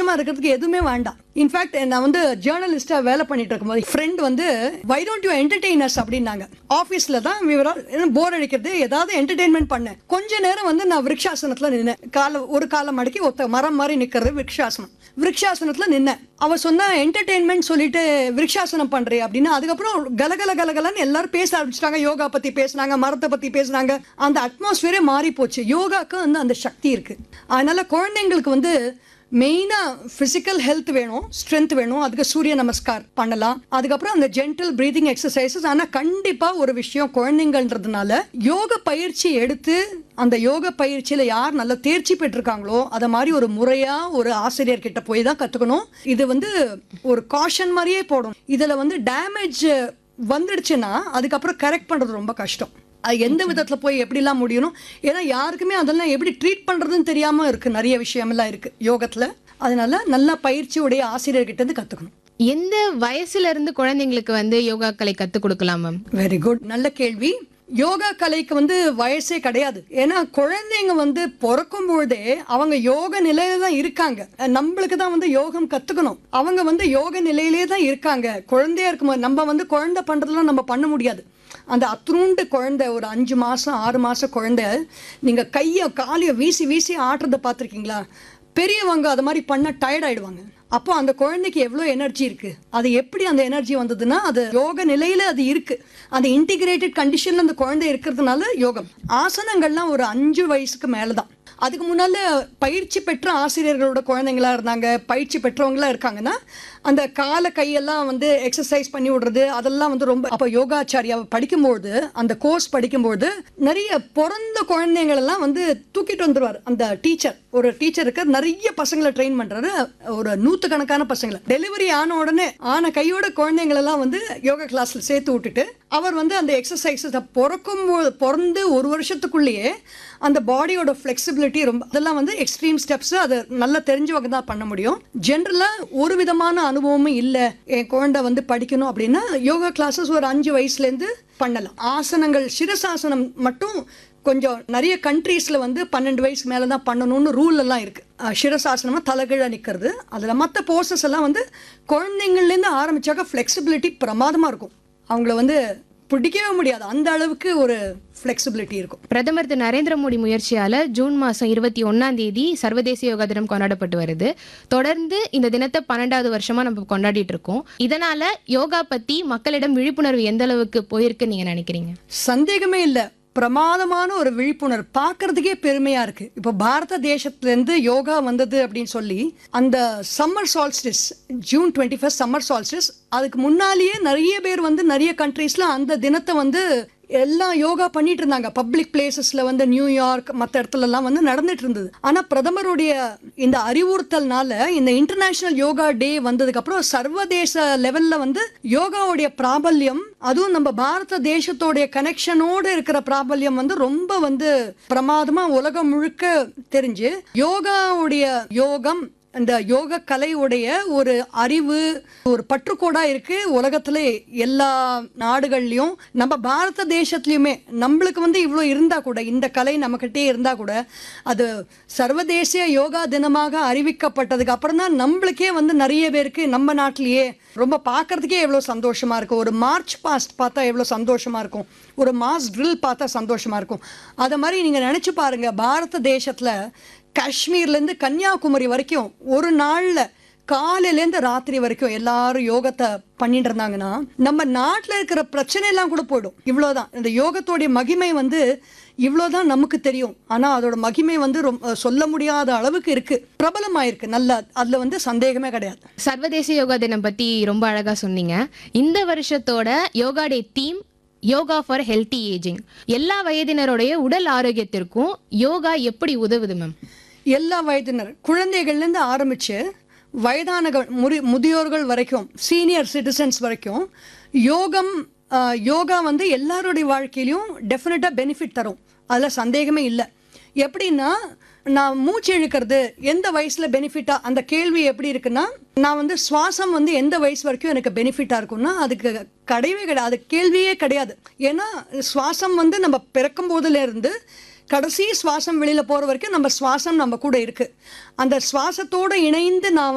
சந்தோஷமா இருக்கிறதுக்கு எதுவுமே வேண்டாம் இன்ஃபேக்ட் நான் வந்து ஜேர்னலிஸ்டா வேலை பண்ணிட்டு இருக்கும்போது ஃப்ரெண்ட் வந்து வை டோன்ட் யூ என்டர்டெய்னர்ஸ் அப்படின்னாங்க ஆஃபீஸில் தான் விவரா போர் அடிக்கிறது ஏதாவது என்டர்டெயின்மெண்ட் பண்ணேன் கொஞ்ச நேரம் வந்து நான் விருக்ஷாசனத்தில் நின்னேன் கால ஒரு காலை மடக்கி ஒத்த மரம் மாதிரி நிற்கிறது விருக்ஷாசனம் விருக்ஷாசனத்தில் நின்னேன் அவ சொன்னா என்டர்டெயின்மெண்ட் சொல்லிட்டு விருக்ஷாசனம் பண்றே அப்படின்னு அதுக்கப்புறம் கலகல கலகலன்னு எல்லாரும் பேச ஆரம்பிச்சிட்டாங்க யோகா பத்தி பேசுனாங்க மரத்தை பத்தி பேசுனாங்க அந்த அட்மாஸ்பியரே மாறி போச்சு யோகாக்கு வந்து அந்த சக்தி இருக்கு அதனால குழந்தைங்களுக்கு வந்து மெயினாக ஃபிசிக்கல் ஹெல்த் வேணும் ஸ்ட்ரென்த் வேணும் அதுக்கு சூரிய நமஸ்கார் பண்ணலாம் அதுக்கப்புறம் அந்த ஜென்டல் பிரீதிங் எக்ஸசைசஸ் ஆனால் கண்டிப்பாக ஒரு விஷயம் குழந்தைங்கன்றதுனால யோக பயிற்சி எடுத்து அந்த யோக பயிற்சியில் யார் நல்ல தேர்ச்சி பெற்றிருக்காங்களோ அதை மாதிரி ஒரு முறையாக ஒரு ஆசிரியர் கிட்ட போய் தான் கற்றுக்கணும் இது வந்து ஒரு காஷன் மாதிரியே போடும் இதில் வந்து டேமேஜ் வந்துடுச்சுன்னா அதுக்கப்புறம் கரெக்ட் பண்ணுறது ரொம்ப கஷ்டம் அது எந்த விதத்தில் போய் எப்படிலாம் முடியணும் ஏன்னா யாருக்குமே அதெல்லாம் எப்படி ட்ரீட் பண்ணுறதுன்னு தெரியாமல் இருக்குது நிறைய விஷயமெல்லாம் இருக்குது யோகத்தில் அதனால நல்லா பயிற்சியுடைய ஆசிரியர்கிட்ட இருந்து கற்றுக்கணும் எந்த வயசுல இருந்து குழந்தைங்களுக்கு வந்து யோகா கலை கத்துக் கொடுக்கலாம் மேம் வெரி குட் நல்ல கேள்வி யோகா கலைக்கு வந்து வயசே கிடையாது ஏன்னா குழந்தைங்க வந்து பிறக்கும் பொழுதே அவங்க யோக நிலையில தான் இருக்காங்க நம்மளுக்கு தான் வந்து யோகம் கத்துக்கணும் அவங்க வந்து யோக நிலையிலே தான் இருக்காங்க குழந்தையா இருக்கும்போது நம்ம வந்து குழந்தை பண்றதெல்லாம் நம்ம பண்ண முடியாது அந்த அத்ரூண்டு குழந்தை ஒரு அஞ்சு மாசம் ஆறு மாசம் குழந்தை நீங்க கையை காலையை வீசி வீசி ஆட்டுறதை பார்த்துருக்கீங்களா பெரியவங்க அது மாதிரி பண்ண டயர்ட் ஆயிடுவாங்க அப்போ அந்த குழந்தைக்கு எவ்வளோ எனர்ஜி இருக்கு அது எப்படி அந்த எனர்ஜி வந்ததுன்னா அது யோக நிலையில அது இருக்கு அந்த இன்டிகிரேட்டட் கண்டிஷன்ல அந்த குழந்தை இருக்கிறதுனால யோகம் ஆசனங்கள்லாம் ஒரு அஞ்சு வயசுக்கு மேலே தான் அதுக்கு முன்னால பயிற்சி பெற்ற ஆசிரியர்களோட குழந்தைங்களா இருந்தாங்க பயிற்சி பெற்றவங்களா இருக்காங்கன்னா அந்த கால கையெல்லாம் வந்து எக்ஸசைஸ் பண்ணி விடுறது அதெல்லாம் வந்து ரொம்ப அப்போ யோகாச்சாரியாவை படிக்கும்போது அந்த கோர்ஸ் படிக்கும்போது நிறைய பிறந்த குழந்தைங்களெல்லாம் வந்து தூக்கிட்டு வந்துருவார் அந்த டீச்சர் ஒரு டீச்சருக்கு நிறைய பசங்களை ட்ரெயின் பண்றாரு ஒரு நூற்றுக்கணக்கான பசங்களை டெலிவரி ஆன உடனே ஆன கையோட குழந்தைங்களெல்லாம் வந்து யோகா கிளாஸ்ல சேர்த்து விட்டுட்டு அவர் வந்து அந்த எக்ஸசைஸை பிறக்கும் போது பிறந்து ஒரு வருஷத்துக்குள்ளேயே அந்த பாடியோட ஃப்ளெக்சிபிலிட்டி ரொம்ப அதெல்லாம் வந்து எக்ஸ்ட்ரீம் ஸ்டெப்ஸ் அது நல்லா தெரிஞ்சவங்க தான் பண்ண முடியும் ஜென்ரலாக ஒரு விதமான அனுபவமும் இல்லை என் குழந்தை வந்து படிக்கணும் அப்படின்னா யோகா கிளாஸஸ் ஒரு அஞ்சு வயசுலேருந்து பண்ணலாம் ஆசனங்கள் சிரசாசனம் மட்டும் கொஞ்சம் நிறைய கண்ட்ரீஸில் வந்து பன்னெண்டு வயசு மேலே தான் பண்ணணும்னு ரூல் எல்லாம் இருக்கு அஹ் சிரசாசனமாக தலைகீழாக நிற்கிறது அதில் மற்ற போர்சஸ் எல்லாம் வந்து குழந்தைங்கள்லேருந்து ஆரம்பிச்சாக்க ஃப்ளெக்சிபிலிட்டி பிரமாதமாக இருக்கும் அவங்கள வந்து பிடிக்கவே முடியாது அந்த அளவுக்கு ஒரு ஃப்ளெக்சிபிலிட்டி இருக்கும் பிரதமர் திரு நரேந்திர மோடி முயற்சியால ஜூன் மாசம் இருபத்தி ஒன்னாம் தேதி சர்வதேச யோகா தினம் கொண்டாடப்பட்டு வருது தொடர்ந்து இந்த தினத்தை பன்னெண்டாவது வருஷமா நம்ம கொண்டாடிட்டு இருக்கோம் இதனால யோகா பத்தி மக்களிடம் விழிப்புணர்வு எந்த அளவுக்கு போயிருக்குன்னு நீங்க நினைக்கிறீங்க சந்தேகமே இல்லை பிரமாதமான ஒரு விழிப்புணர்வு பார்க்கறதுக்கே பெருமையா இருக்கு இப்போ பாரத தேசத்துல இருந்து யோகா வந்தது அப்படின்னு சொல்லி அந்த summer solstice June twenty first summer solstice அதுக்கு முன்னாலேயே நிறைய பேர் வந்து நிறைய கண்ட்ரீஸ்ல அந்த தினத்தை வந்து எல்லாம் யோகா பண்ணிட்டு இருந்தாங்க பப்ளிக் பிளேசஸ்ல வந்து நியூயார்க் மற்ற இடத்துல எல்லாம் வந்து நடந்துட்டு இருந்தது ஆனா பிரதமருடைய இந்த அறிவுறுத்தல்னால இந்த இன்டர்நேஷனல் யோகா டே வந்ததுக்கு அப்புறம் சர்வதேச லெவல்ல வந்து யோகாவுடைய பிராபல்யம் அதுவும் நம்ம பாரத தேசத்தோடைய கனெக்ஷனோடு இருக்கிற பிராபல்யம் வந்து ரொம்ப வந்து பிரமாதமா உலகம் முழுக்க தெரிஞ்சு யோகாவுடைய யோகம் அந்த யோக கலையுடைய ஒரு அறிவு ஒரு பற்றுக்கோடா இருக்கு உலகத்துல எல்லா நாடுகள்லயும் நம்ம பாரத தேசத்துலயுமே நம்மளுக்கு வந்து இவ்வளோ இருந்தா கூட இந்த கலை நம்மக்கிட்டே இருந்தா கூட அது சர்வதேச யோகா தினமாக அறிவிக்கப்பட்டதுக்கு அப்புறம் தான் நம்மளுக்கே வந்து நிறைய பேருக்கு நம்ம நாட்டிலேயே ரொம்ப பார்க்கறதுக்கே எவ்வளோ சந்தோஷமா இருக்கும் ஒரு மார்ச் பாஸ்ட் பார்த்தா எவ்வளோ சந்தோஷமா இருக்கும் ஒரு மாஸ் ட்ரில் பார்த்தா சந்தோஷமா இருக்கும் அதை மாதிரி நீங்க நினைச்சு பாருங்க பாரத தேசத்துல காஷ்மீர்லேருந்து கன்னியாகுமரி வரைக்கும் ஒரு நாளில் காலையிலேருந்து ராத்திரி வரைக்கும் எல்லாரும் யோகத்தை பண்ணிட்டு இருந்தாங்கன்னா நம்ம நாட்டில் இருக்கிற பிரச்சனை எல்லாம் கூட போயிடும் இவ்வளோதான் இந்த யோகத்தோடைய மகிமை வந்து இவ்வளோதான் நமக்கு தெரியும் ஆனால் அதோட மகிமை வந்து ரொம்ப சொல்ல முடியாத அளவுக்கு இருக்கு பிரபலமாயிருக்கு நல்லா அதில் வந்து சந்தேகமே கிடையாது சர்வதேச யோகா தினம் பத்தி ரொம்ப அழகா சொன்னீங்க இந்த வருஷத்தோட yoga day theme yoga for healthy ageing எல்லா வயதினருடைய உடல் ஆரோக்கியத்திற்கும் யோகா எப்படி உதவுது மேம் எல்லா வயதினர் குழந்தைகள்லேருந்து ஆரம்பித்து வயதானகள் முறி முதியோர்கள் வரைக்கும் சீனியர் சிட்டிசன்ஸ் வரைக்கும் யோகம் ஆஹ், யோகா வந்து எல்லாருடைய வாழ்க்கையிலையும் டெஃபினட்டாக பெனிஃபிட் தரும் அதில் சந்தேகமே இல்லை எப்படின்னா நான் மூச்சு இழுக்கிறது எந்த வயசில் பெனிஃபிட்டாக அந்த கேள்வி எப்படி இருக்குன்னா நான் வந்து சுவாசம் வந்து எந்த வயசு வரைக்கும் எனக்கு பெனிஃபிட்டாக இருக்கும்னா அதுக்கு கிடையவே கிடையாது அது கேள்வியே கிடையாது ஏன்னா சுவாசம் வந்து நம்ம பிறக்கும் போதுல இருந்து கடைசி சுவாசம் வெளியில போற வரைக்கும் நம்ம சுவாசம் நம்ம கூட இருக்கு அந்த சுவாசத்தோட இணைந்து நான்